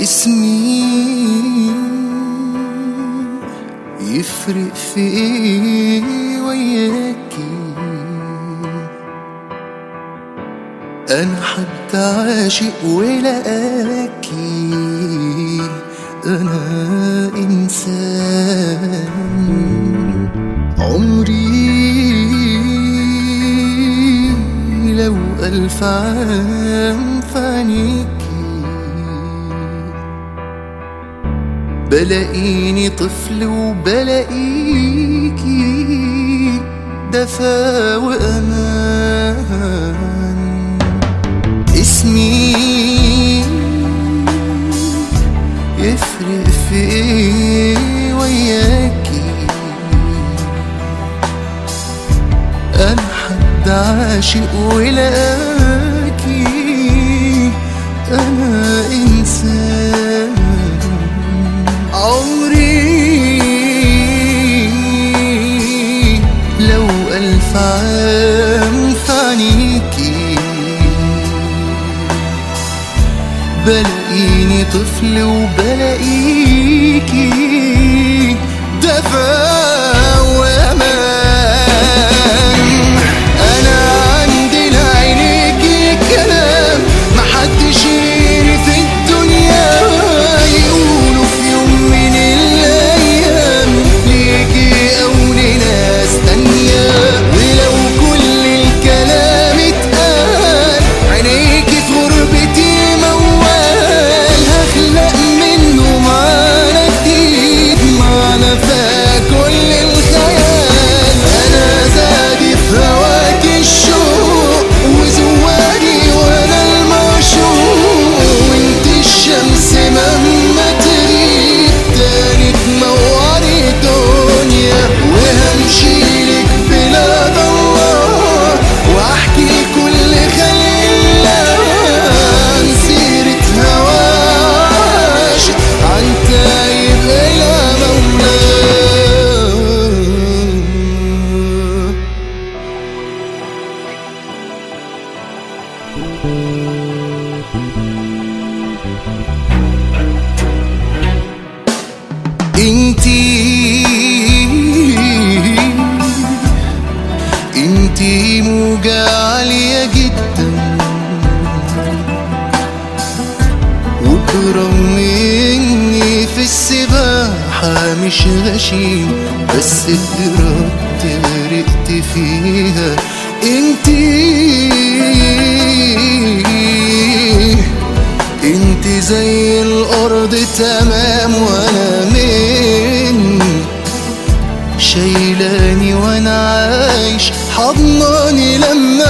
اسمي يفرق في ايه وياكي انا حد عاشق ولقاكي انا انسان عمري لو الف عام فانيكي بلاقيني طفل وبلاقيكي دفا وأمان اسمي يفرق في ايه وياكي أنا حد عاشق ولقاكي أنا إنسان عمري لو ألف عام فعنيكي بلاقيني طفل وبلاقيكي دفا وأمان أنا عندي لعينيكي كلام محدش غيري في الدنيا يقولوا في يوم من الأيام ليكي أو لناس تانية ولو كل الكلام اتقال عينيكي في غربتي موال هخلق منه معنى جديد معنى فا كل الخيال أنا زادي في هواك الشوق وزواجي وأنا المعشوق وانت الشمس مهما تغيب تاني تنوري دنيا وهمشيلك بلاد الله واحكي كل خلق عن سيرة هواش عن تايب إلى مولاه انتي انتي موجة عالية جدا وبرغم اني في السباحة مش غشيم بس اتدربت غرقت فيها انتي انت زي الارض تمام وانا من شايلاني وانا عايش حضناني لما